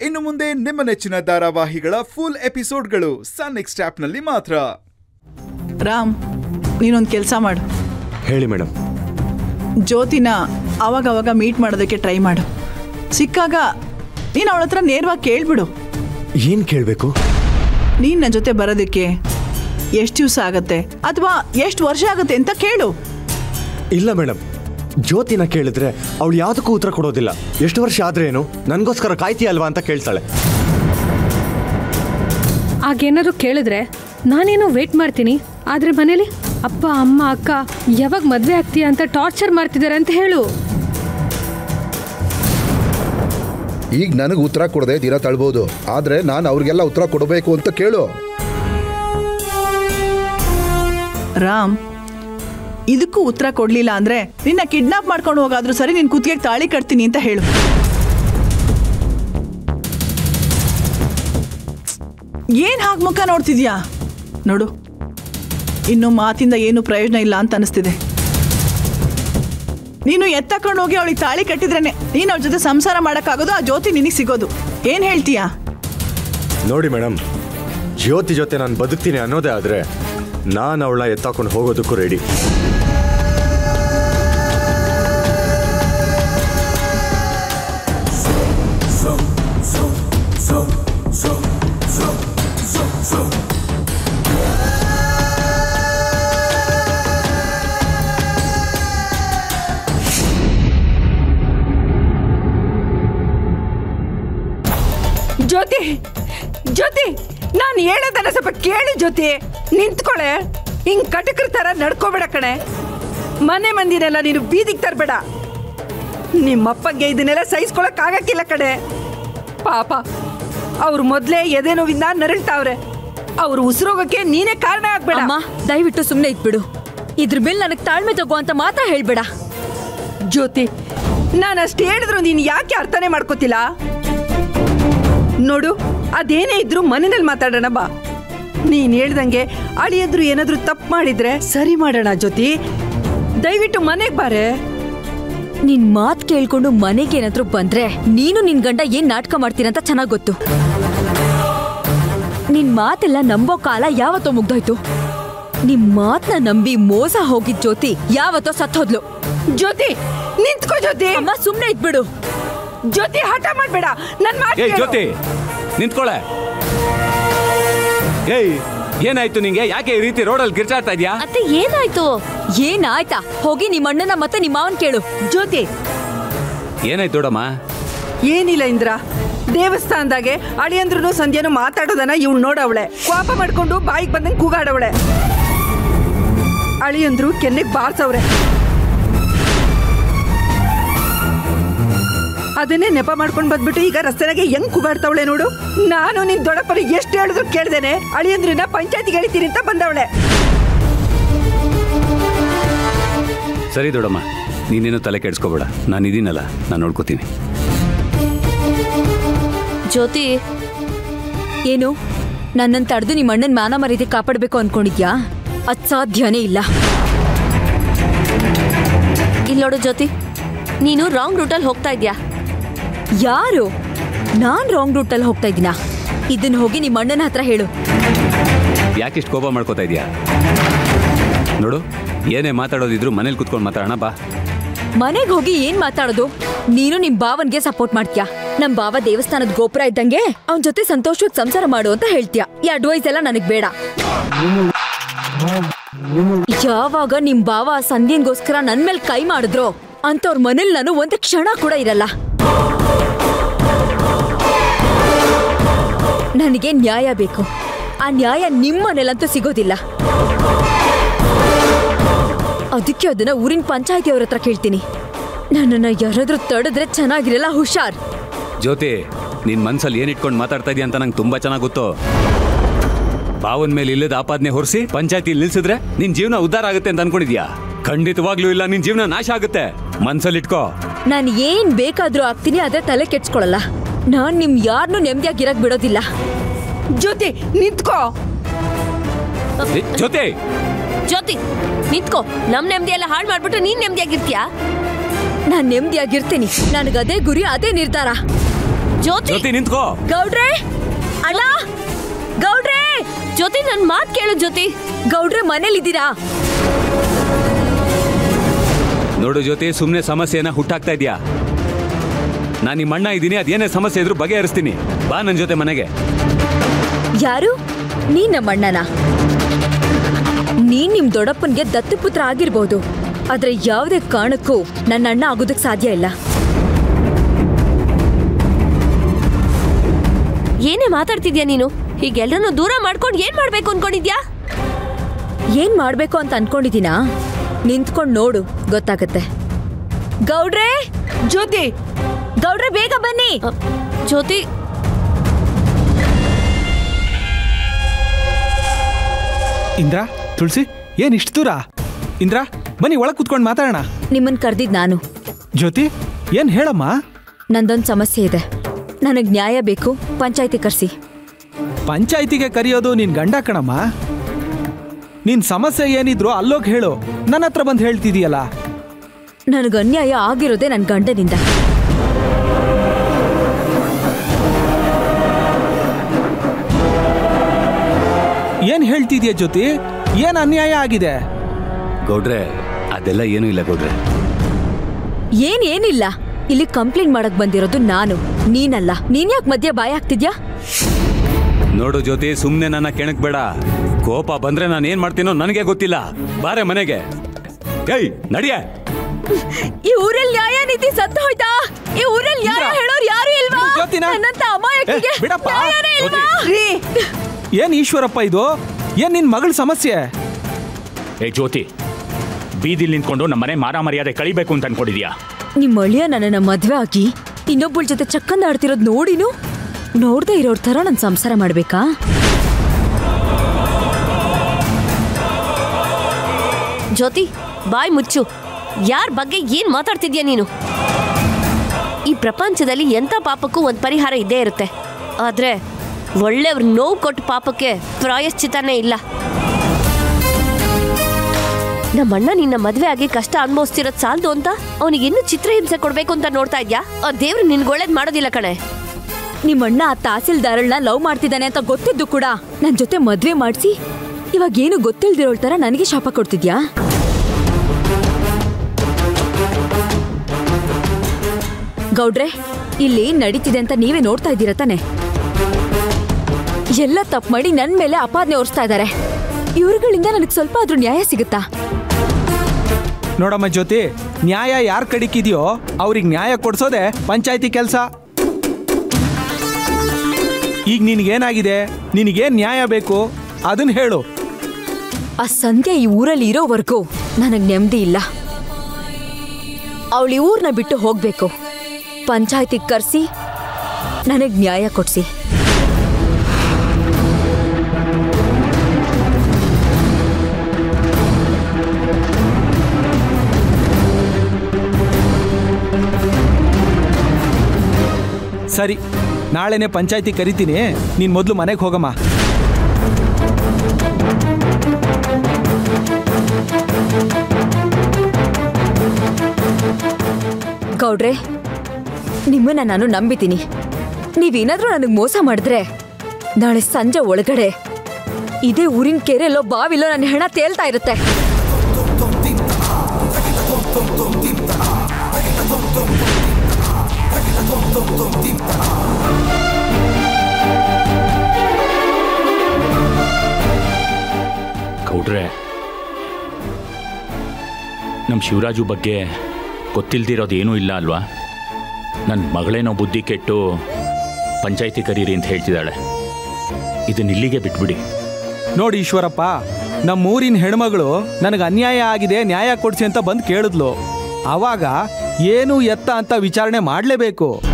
ಇನ್ನು ಮುಂದೆ ನಿಮ್ಮ ನೆಚ್ಚಿನ ಧಾರಾವಾಹಿಗಳ ಫುಲ್ ಎಪಿಸೋಡ್ಗಳು ಸನ್ ನೆಕ್ಸ್ಟ್ ಆಪ್ನಲ್ಲಿ ಮಾತ್ರ ರಾಮ್ ನೀನೊಂದು ಕೆಲಸ ಮಾಡು ಹೇಳಿ ಮೇಡಮ್ ಜ್ಯೋತಿನ ಅವಾಗ ಅವಾಗ ಮೀಟ್ ಮಾಡೋದಕ್ಕೆ ಟ್ರೈ ಮಾಡು ಸಿಕ್ಕಾಗ ನೀನು ಅವಳ ಹತ್ರ ನೇರವಾಗಿ ಕೇಳ್ಬಿಡು ಏನು ಕೇಳಬೇಕು ನೀನು ನನ್ನ ಜೊತೆ ಬರೋದಕ್ಕೆ ಎಷ್ಟು ದಿವಸ ಆಗತ್ತೆ ಅಥವಾ ಎಷ್ಟು ವರ್ಷ ಆಗುತ್ತೆ ಅಂತ ಕೇಳು ಇಲ್ಲ ಮೇಡಮ್ ಜ್ಯೋತಿನ ಕೇಳಿದ್ರೆ ಅವಳು ಯಾವುದಕ್ಕೂ ಉತ್ತರ ಕೊಡೋದಿಲ್ಲ ಎಷ್ಟು ವರ್ಷ ಆದ್ರೆ ಏನು ನನಗೋಸ್ಕರ ಕಾಯ್ತೀಯ ಅಲ್ವಾ ಅಂತ ಕೇಳ್ತಾಳೆ ಆಗೇನಾದ್ರು ಕೇಳಿದ್ರೆ ನಾನೇನೋ ವೇಟ್ ಮಾಡ್ತೀನಿ ಆದ್ರೆ ಮನೇಲಿ ಅಪ್ಪ ಅಮ್ಮ ಅಕ್ಕ ಯಾವಾಗ ಮದ್ವೆ ಆಗ್ತೀಯ ಅಂತ ಟಾರ್ಚರ್ ಮಾಡ್ತಿದ್ದಾರೆ ಅಂತ ಹೇಳು ಈಗ ನನಗೆ ಉತ್ತರ ಕೊಡದೆ ದಿನ ತಳ್ಬೋದು ಆದರೆ ನಾನು ಅವ್ರಿಗೆಲ್ಲ ಉತ್ತರ ಕೊಡಬೇಕು ಅಂತ ಕೇಳು ರಾಮ್ ಇದಕ್ಕೂ ಉತ್ತರ ಕೊಡ್ಲಿಲ್ಲ ಅಂದ್ರೆ ನಿನ್ನ ಕಿಡ್ನಾಪ್ ಮಾಡ್ಕೊಂಡು ಹೋಗಾದ್ರೂ ಸರಿ ನಿನ್ ಕುತ್ತಿಗೆ ತಾಳಿ ಕಟ್ತೀನಿ ಅಂತ ಹೇಳು ಏನ್ ಹಾಗೆ ಮುಖ ನೋಡ್ತಿದ್ಯಾ ನೋಡು ಇನ್ನು ಮಾತಿಂದ ಏನು ಪ್ರಯೋಜನ ಇಲ್ಲ ಅಂತ ಅನಿಸ್ತಿದೆ ನೀನು ಎತ್ತಕೊಂಡು ಹೋಗಿ ಅವಳಿಗೆ ತಾಳಿ ಕಟ್ಟಿದ್ರೇನೆ ನೀನು ಅವಳ ಜೊತೆ ಸಂಸಾರ ಮಾಡೋಕ್ಕಾಗೋದು ಆ ಜ್ಯೋತಿ ನಿನಗೆ ಸಿಗೋದು ಏನ್ ಹೇಳ್ತೀಯಾ ನೋಡಿ ಮೇಡಮ್ ಜ್ಯೋತಿ ಜೊತೆ ನಾನು ಬದುಕ್ತೀನಿ ಅನ್ನೋದೇ ಆದ್ರೆ ನಾನು ಅವಳ ಎತ್ತಾಕೊಂಡು ಹೋಗೋದಕ್ಕೂ ರೆಡಿ ಜ್ಯೋತಿ ಜ್ಯೋತಿ ನಾನು ಹೇಳೋದನ್ನ ಸ್ವಲ್ಪ ಕೇಳಿ ಜ್ಯೋತಿ ನಿಂತ್ಕೊಳೆ ಹಿಂಗ್ ಕಟಕರ ತರ ನಡ್ಕೋಬೇಡ ಕಣೆ ಮನೆ ಮಂದಿನೆಲ್ಲ ನೀನು ಬೀದಿಗೆ ತರಬೇಡ ನಿಮ್ಮಪ್ಪಂಗೆ ಇದನ್ನೆಲ್ಲ ಸಹಿಸ್ಕೊಳಕ್ ಆಗಕ್ಕಿಲ್ಲ ಕಣೆ ಪಾಪ ಅವ್ರು ಮೊದ್ಲೇ ಎದೆ ನೋವಿಂದ ನರಳ್ತಾವ್ರೆ ಅವ್ರು ಉಸಿರೋಗಕ್ಕೆ ನೀನೇ ಕಾರಣ ಆಗ್ಬೇಡ ಅಮ್ಮ ದಯವಿಟ್ಟು ಸುಮ್ಮನೆ ಇದ್ಬಿಡು ಇದ್ರ ಮೇಲೆ ನನಗೆ ತಾಳ್ಮೆ ತಗೋ ಅಂತ ಮಾತ್ರ ಹೇಳ್ಬೇಡ ಜ್ಯೋತಿ ನಾನು ಅಷ್ಟು ಹೇಳಿದ್ರು ನೀನು ಯಾಕೆ ಅರ್ಥನೇ ಮಾಡ್ಕೋತಿಲ್ಲ ನೋಡು ಅದೇನೇ ಇದ್ರು ಮನೆಯಲ್ಲಿ ಮಾತಾಡೋಣ ಬಾ ನೀನ್ ಹೇಳ್ದಂಗೆ ಅಳಿಯದ್ರು ಏನಾದ್ರು ತಪ್ಪು ಮಾಡಿದ್ರೆ ಸರಿ ಮಾಡೋಣ ಜ್ಯೋತಿ ದಯವಿಟ್ಟು ಮನೆಗೆ ಬಾರೆ ನಿನ್ ಮಾತ್ ಕೇಳ್ಕೊಂಡು ಮನೆಗೆ ಏನಾದ್ರೂ ಬಂದ್ರೆ ನೀನು ನಿನ್ ಗಂಡ ಏನ್ ನಾಟಕ ಮಾಡ್ತೀರಂತ ಚೆನ್ನಾಗ್ ಗೊತ್ತು ನಿನ್ ಮಾತೆಲ್ಲ ನಂಬೋ ಕಾಲ ಯಾವತ್ತೋ ಮುಗ್ದೋಯ್ತು ನಿಮ್ ಮಾತ್ನ ನಂಬಿ ಮೋಸ ಹೋಗಿದ್ ಜ್ಯೋತಿ ಯಾವತ್ತೋ ಸತ್ತೋದ್ಲು ಜ್ಯೋತಿ ನಿಂತ್ಕೋ ಜ್ಯೋತಿ ಅಮ್ಮ ಸುಮ್ನೆ ಇದ್ಬಿಡು ಜ್ಯೋತಿ ಹಠ ಮಾಡ್ಬೇಡ ನನ್ ಮಾತು ಏಯ್ ಕೇಳು. ಜ್ಯೋತಿ ನಿಂತ್ಕೊಳೆ ಏಯ್ ಏನಾಯ್ತು ನಿಂಗೆ ಯಾಕೆ ಈ ರೀತಿ ರೋಡಲ್ಲಿ ಗಿರ್ಚಾಡ್ತಾ ಇದ್ಯಾ ಅತ್ತೆ ಏನಾಯ್ತು ಏನಾಯ್ತಾ ಹೋಗಿ ನಿಮ್ಮ ಅಣ್ಣನ ಮತ್ತೆ ನಿಮ್ಮ ಮಾವನ್ ಕೇಳು ಜ್ಯೋತಿ ಏನಾಯ್ತು ದೊಡಮ್ಮ ಏನಿಲ್ಲ ಇಂದ್ರ ದೇವಸ್ಥಾನದಾಗೆ ಅಳಿಯಂದ್ರೂ ಸಂಧ್ಯಾನು ಮಾತಾಡೋದನ್ನ ಇವ್ಳು ನೋಡವಳೆ ಕೋಪ ಮಾಡ್ಕೊಂಡು ಬಾಯಿಗೆ ಬಂದಂಗೆ ಕೂಗಾಡವಳೆ ಅಳಿಯಂದ್ರು ಕೆನ್ನೆಗ್ ಬಾರ್ಸವ್ರೆ ಅದನ್ನೇ ನೆಪ ಮಾಡ್ಕೊಂಡು ಬಂದ್ಬಿಟ್ಟು ಈಗ ರಸ್ತೆನಾಗೆ ಹೆಂಗ್ ಕೂಗಾಡ್ತಾವಳೆ ನೋಡು ನಾನು ನಿನ್ ದೊಡ್ಡಪ್ಪನ ಎಷ್ಟು ಹೇಳಿದ್ರು ಕೇಳ್ದೇನೆ ಅಳಿಯಂದ್ರನ್ನ ಪಂಚಾಯತಿಗೆ ಎಳಿತೀನಿ ಅಂತ ಬಂದವಳೆ ಸರಿ ದೊಡಮ್ಮ ನೀನೇನು ತಲೆ ಕೆಡ್ಸ್ಕೋಬೇಡ ನಾನು ಇದೀನಲ್ಲ ನಾನು ನೋಡ್ಕೋತೀನಿ ಜ್ಯೋತಿ ಏನು ನನ್ನನ್ ತಡೆದು ನಿಮ್ಮ ಅಣ್ಣನ್ ಮಾನ ಮರ್ಯಾದೆ ಕಾಪಾಡ್ಬೇಕು ಅನ್ಕೊಂಡಿದ್ಯಾ ಅದ್ ಸಾಧ್ಯನೇ ಇಲ್ಲ ಇಲ್ಲಿ ನೋಡು ಜ್ಯೋತಿ ನೀನು ರಾಂಗ್ ರೂಟಲ್ಲಿ ಹೋಗ್ತಾ ಇದ್ಯಾ ಯಾರು ನಾನ್ ರಾಂಗ್ ರೂಟಲ್ಲಿ ಹೋಗ್ತಾ ಇದ್ದೀನಾ ಇದನ್ನ ಹೋಗಿ ನಿಮ್ಮ ಅಣ್ಣನ ಹತ್ರ ಹೇಳು ಯಾಕಿಷ್ಟು ಕೋಪ ಮಾಡ್ಕೋತಾ ಇದೀಯಾ ನೋಡು ಏನೇ ಮಾತಾಡೋದಿದ್ರು ಮನೇಲಿ ಕುತ್ಕೊಂಡು ಮಾತಾಡೋಣ ಬಾ ಮನೆಗ್ ಹೋಗಿ ಏನ್ ಮಾತಾಡೋದು ನೀನು ನಿಮ್ ಭಾವನ್ಗೆ ಸಪೋರ್ಟ್ ಮಾಡ್ತೀಯಾ ನಮ್ ಭಾವ ದೇವಸ್ಥಾನದ ಗೋಪುರ ಇದ್ದಂಗೆ ಅವನ್ ಜೊತೆ ಸಂತೋಷವಾಗಿ ಸಂಸಾರ ಮಾಡು ಅಂತ ಹೇಳ್ತೀಯ ಈ ಅಡ್ವೈಸ್ ಎಲ್ಲ ನನಗ್ ಬೇಡ ಯಾವಾಗ ನಿಮ್ ಭಾವ ಆ ಸಂಧ್ಯನ್ಗೋಸ್ಕರ ನನ್ ಮೇಲ್ ಕೈ ಮಾಡಿದ್ರೋ ಅಂತವ್ರ ಮನೇಲಿ ನಾನು ಒಂದ್ ಕ್ಷಣ ಕೂಡ ಇರಲ್ಲ ನನಗೆ ನ್ಯಾಯ ಬೇಕು ಆ ನ್ಯಾಯ ನಿಮ್ಮ ಮನೇಲಂತೂ ಸಿಗೋದಿಲ್ಲ ಅದಕ್ಕೆ ಅದನ್ನ ಊರಿನ ಪಂಚಾಯತಿ ಅವ್ರ ಹತ್ರ ಕೇಳ್ತೀನಿ ನನ್ನನ್ನ ಯಾರಾದ್ರೂ ತಡೆದ್ರೆ ಚೆನ್ನಾಗಿರಲ್ಲ ಹುಷಾರ್ ಜ್ಯೋತಿ ನಿನ್ ಮನ್ಸಲ್ಲಿ ಏನ್ ಇಟ್ಕೊಂಡು ಮಾತಾಡ್ತಾ ಇದೀಯ ಅಂತ ನಂಗೆ ತುಂಬಾ ಚೆನ್ನಾಗಿ ಗೊತ್ತು ಬಾವನ್ ಮೇಲೆ ಇಲ್ಲದ ಆಪಾದನೆ ಹೊರಿಸಿ ಪಂಚಾಯತಿ ನಿಲ್ಸಿದ್ರೆ ನಿನ್ ಜೀವನ ಉದ್ಧಾರ ಆಗುತ್ತೆ ಅಂತ ಅನ್ಕೊಂಡಿದ್ಯಾ ಖಂಡಿತವಾಗ್ಲೂ ಇಲ್ಲ ನಿನ್ ಜೀವನ ನಾಶ ಆಗುತ್ತೆ ಮನ್ಸಲ್ಲಿ ಇಟ್ಕೋ ನಾನು ಏನ್ ಬೇಕಾದ್ರೂ ಆಗ್ತೀನಿ ಆದ್ರೆ ತಲೆ ಕೆಡ್ಸ್ಕೊಳಲ್ಲ ನಾನ್ ನಿಮ್ ಯಾರನ್ನೂ ನೆಮ್ಮದಿಯಾಗಿರಕ್ ಬಿಡೋದಿಲ್ಲ ಜ್ಯೋತಿ ನಿಂತ್ಕೋ ಏ, ಜ್ಯೋತಿ ಜ್ಯೋತಿ ನಿಂತ್ಕೋ ನಮ್ ನೆಮ್ಮದಿ ಎಲ್ಲ ಹಾಳು ಮಾಡ್ಬಿಟ್ಟು ನೀನ್ ನೆಮ್ಮದಿಯಾಗಿರ್ತೀಯಾ ನಾನ್ ನೆಮ್ಮದಿಯಾಗಿರ್ತೀನಿ ನನಗದೇ ಗುರಿ ಅದೇ ನಿರ್ಧಾರ ಜ್ಯೋತಿ ಜ್ಯೋತಿ ನಿಂತ್ಕೋ ಗೌಡ್ರೆ ಅಣ್ಣ ಗೌಡ್ರೆ ಜ್ಯೋತಿ ನನ್ ಮಾತ್ ಕೇಳು ಜ್ಯೋತಿ ಗೌಡ್ರೆ ಮನೇಲಿದ್ದೀರಾ ನೋಡು ಜ್ಯೋತಿ ಸುಮ್ಮನೆ ಸಮಸ್ಯೆನ ಹುಟ್ಟಾಕ್ತಾ ಇದೀಯಾ ನಾನು ನಿಮ್ಮ ಅಣ್ಣ ಇದ್ದೀನಿ ಅದೇನೇ ಸಮಸ್ಯೆ ಇದ್ರೂ ಬಗೆಹರಿಸ್ತೀನಿ ಬಾ ನನ್ನ ಜೊತೆ ಮನೆಗೆ ಯಾರು ನೀನ್ ನಮ್ಮ ಅಣ್ಣನ ನೀನ್ ನಿಮ್ ದೊಡ್ಡಪ್ಪನ್ಗೆ ದತ್ತುಪುತ್ರ ಆಗಿರ್ಬೋದು ಆದ್ರೆ ಯಾವುದೇ ಕಾರಣಕ್ಕೂ ನನ್ನ ಅಣ್ಣ ಆಗೋದಕ್ ಸಾಧ್ಯ ಇಲ್ಲ ಏನೇ ಮಾತಾಡ್ತಿದ್ಯಾ ನೀನು ಹೀಗೆಲ್ಲರನ್ನು ದೂರ ಮಾಡ್ಕೊಂಡು ಏನ್ ಮಾಡ್ಬೇಕು ಅನ್ಕೊಂಡಿದ್ಯಾ ಏನ್ ಮಾಡ್ಬೇಕು ಅಂತ ಅನ್ಕೊಂಡಿದೀನಾ ನಿಂತ್ಕೊಂಡ್ ನೋಡು ಗೊತ್ತಾಗತ್ತೆ ಗೌಡ್ರೆ ಜ್ಯೋತಿ ಗೌಡ್ರೆ ಬೇಗ ಬನ್ನಿ ಅ, ಜ್ಯೋತಿ ಇಂದ್ರ ತುಳಸಿ ಏನ್ ಇಷ್ಟು ದೂರ ಇಂದ್ರ ಬನ್ನಿ ಒಳಗೆ ಕುತ್ಕೊಂಡು ಮಾತಾಡೋಣ ನಿಮ್ಮನ್ ಕರ್ದಿದ್ ನಾನು ಜ್ಯೋತಿ ಏನ್ ಹೇಳಮ್ಮ ನಂದೊಂದ್ ಸಮಸ್ಯೆ ಇದೆ ನನಗ್ ನ್ಯಾಯ ಬೇಕು ಪಂಚಾಯತಿ ಕರ್ಸಿ ಪಂಚಾಯತಿಗೆ ಕರೆಯೋದು ನಿನ್ ಗಂಡ ಕಣಮ್ಮ ನಿನ್ ಸಮಸ್ಯೆ ಏನಿದ್ರು ಅಲ್ಲೋಗಿ ಹೇಳು ನನ್ನ ಹತ್ರ ಬಂದು ಹೇಳ್ತಿದೀಯಲ್ಲ ನನಗ್ ಅನ್ಯಾಯ ಆಗಿರೋದೇ ನನ್ ಗಂಡನಿಂದ ಏನ್ ಹೇಳ್ತಿದ್ಯಾ ಜ್ಯೋತಿ ಏನ್ ಅನ್ಯಾಯ ಆಗಿದೆ ಗೌಡ್ರೆ ಅದೆಲ್ಲ ಏನೂ ಇಲ್ಲ ಗೌಡ್ರೆ ಏನ್ ಏನಿಲ್ಲ ಇಲ್ಲಿ ಕಂಪ್ಲೇಂಟ್ ಮಾಡಕ್ ಬಂದಿರೋದು ನಾನು ನೀನಲ್ಲ ನೀನ್ ಯಾಕೆ ಮಧ್ಯ ಬಾಯ್ ಆಗ್ತಿದ್ಯಾ ನೋಡು ಜ್ಯೋತಿ ಸುಮ್ಮನೆ ನನ್ನ ಕೆಣಕ್ ಬೇಡ ಕೋಪ ಬಂದ್ರೆ ನಾನು ಏನ್ ಮಾಡ್ತೀನೋ ನನಗೆ ಗೊತ್ತಿಲ್ಲ ಬಾರೆ ಮನೆಗೆ ಏಯ್ ನಡಿಯ ಈ ಊರಲ್ಲಿ ನ್ಯಾಯ ನೀತಿ ಸತ್ತು ಹೋಯ್ತಾ ಈ ಊರಲ್ಲಿ ನ್ಯಾಯ ಇಂದ್ರ, ಹೇಳೋರು ಯಾರು ಇಲ್ವಾ ಜ್ಯೋತಿನ? ನನ್ನಂತ ಅಮಾಯಕಿಗೆ ಏ, ಬಿಡಪ್ಪ. ನ್ಯಾಯನೇ ಇಲ್ವಾ? ರೀ ಏನ್ ಈಶ್ವರಪ್ಪ ಇದು ಏನ್ ನಿನ್ ಮಗಳ ಸಮಸ್ಯೆ ಏ ಜ್ಯೋತಿ ಬೀದಿಲ್ ನಿಂತ್ಕೊಂಡು ನಮ್ಮನೆ ಮಾರ ಮರ್ಯಾದೆ ಕಳಿಬೇಕು ಅಂತ ಅನ್ಕೊಂಡಿದ್ಯಾ ನಿಮ್ ಅಳಿಯ ನನ್ನನ್ನ ಮದ್ವೆ ಆಗಿ ಇನ್ನೊಬ್ಬಳ ಜೊತೆ ಚಕ್ಕಂದ ಆಡ್ತಿರೋದ್ ನೋಡಿನು ನೋಡ್ದೆ ಇರೋರ್ ತರ ನನ್ ಸಂಸಾರ ಮಾಡ್ಬೇಕಾ ಜ್ಯೋತಿ ಬಾಯ್ ಮುಚ್ಚು ಯಾರ ಬಗ್ಗೆ ಏನ್ ಮಾತಾಡ್ತಿದ್ಯಾ ನೀನು ಈ ಪ್ರಪಂಚದಲ್ಲಿ ಎಂಥ ಪಾಪಕ್ಕೂ ಒಂದು ಪರಿಹಾರ ಇದ್ದೇ ಇರುತ್ತೆ ಆದ್ರೆ ಒಳ್ಳೆಯವ್ರ ನೋವು ಕೊಟ್ಟ ಪಾಪಕ್ಕೆ ಪ್ರಾಯಶ್ಚಿತನೇ ಇಲ್ಲ ನಮ್ಮಣ್ಣ ನಿನ್ನ ಮದ್ವೆ ಆಗಿ ಕಷ್ಟ ಅನುಭವಿಸ್ತಿರೋದ್ ಸಾಲದು ಅಂತ ಅವನಿಗೆ ಇನ್ನೂ ಚಿತ್ರಹಿಂಸೆ ಕೊಡ್ಬೇಕು ಅಂತ ನೋಡ್ತಾ ಇದ್ಯಾ ಆ ದೇವ್ರು ನಿನ್ಗೆ ಒಳ್ಳೇದ್ ಮಾಡೋದಿಲ್ಲ ಕಣೆ ನಿಮ್ಮಣ್ಣ ಆ ತಹಸೀಲ್ದಾರಳ್ನ ಲವ್ ಮಾಡ್ತಿದ್ದಾನೆ ಅಂತ ಗೊತ್ತಿದ್ದು ಕೂಡ ನನ್ ಜೊತೆ ಮದ್ವೆ ಮಾಡ್ಸಿ ಇವಾಗ ಏನು ಗೊತ್ತಿಲ್ದಿರೋಳ್ ತರ ನನಗೆ ಶಾಪ ಕೊಡ್ತಿದ್ಯಾ ಗೌಡ್ರೆ ಇಲ್ಲಿ ನಡೀತಿದೆ ಅಂತ ನೀವೇ ನೋಡ್ತಾ ಇದ್ದೀರಾ ತಾನೆ ಎಲ್ಲ ತಪ್ಪು ಮಾಡಿ ನನ್ ಮೇಲೆ ಅಪಾದನೆ ಹೊರಿಸ್ತಾ ಇದ್ದಾರೆ ಇವ್ರುಗಳಿಂದ ನನಗೆ ಸ್ವಲ್ಪ ಆದ್ರೂ ನ್ಯಾಯ ಸಿಗುತ್ತಾ ನೋಡಮ್ಮ ಜ್ಯೋತಿ ನ್ಯಾಯ ಯಾರ್ ಕಡಿಕಿದ್ಯೋ ಅವ್ರಿಗೆ ನ್ಯಾಯ ಕೊಡ್ಸೋದೆ ಪಂಚಾಯತಿ ಕೆಲಸ ಈಗ ನಿನಗೇನಾಗಿದೆ ನಿನಗೇನ್ ನ್ಯಾಯ ಬೇಕು ಅದನ್ನ ಹೇಳು ಆ ಸಂಧ್ಯಾ ಈ ಊರಲ್ಲಿ ಇರೋವರೆಗೂ ನನಗೆ ನೆಮ್ಮದಿ ಇಲ್ಲ ಅವಳು ಈ ಊರ್ನ ಬಿಟ್ಟು ಹೋಗ್ಬೇಕು ಪಂಚಾಯತಿಗೆ ಕರೆಸಿ ನನಗೆ ನ್ಯಾಯ ಕೊಡ್ಸಿ ಸರಿ ನಾಳೆನೆ ಪಂಚಾಯತಿ ಕರಿತೀನಿ ನೀನ್ ಮೊದಲು ಮನೆಗೆ ಹೋಗಮ್ಮ ಗೌಡ್ರೆ ನಿಮ್ಮನ್ನ ನಾನು ನಂಬಿತೀನಿ ನೀವೇನಾದ್ರೂ ನನಗೆ ಮೋಸ ಮಾಡಿದ್ರೆ ನಾಳೆ ಸಂಜೆ ಒಳಗಡೆ ಇದೇ ಊರಿನ ಕೆರೆಯಲ್ಲೋ ಬಾವಿಲೋ ನನ್ನ ಹೆಣ ತೇಲ್ತಾ ಇರುತ್ತೆ ಗೌಡ್ರೆ ನಮ್ಮ ಶಿವರಾಜು ಬಗ್ಗೆ ಗೊತ್ತಿಲ್ದಿರೋದು ಏನೂ ಇಲ್ಲ ಅಲ್ವಾ ನನ್ನ ಮಗಳೇನೋ ಬುದ್ಧಿ ಕೆಟ್ಟು ಪಂಚಾಯತಿ ಕರೀರಿ ಅಂತ ಹೇಳ್ತಿದ್ದಾಳೆ ಇದನ್ನ ಇಲ್ಲಿಗೆ ಬಿಟ್ಬಿಡಿ ನೋಡಿ ಈಶ್ವರಪ್ಪ ನಮ್ಮೂರಿನ ಹೆಣ್ಮಗಳು ನನಗೆ ಅನ್ಯಾಯ ಆಗಿದೆ ನ್ಯಾಯ ಕೊಡ್ಸಿ ಅಂತ ಬಂದು ಕೇಳಿದ್ಲು ಆವಾಗ ಏನು ಎತ್ತ ಅಂತ ವಿಚಾರಣೆ ಮಾಡಲೇಬೇಕು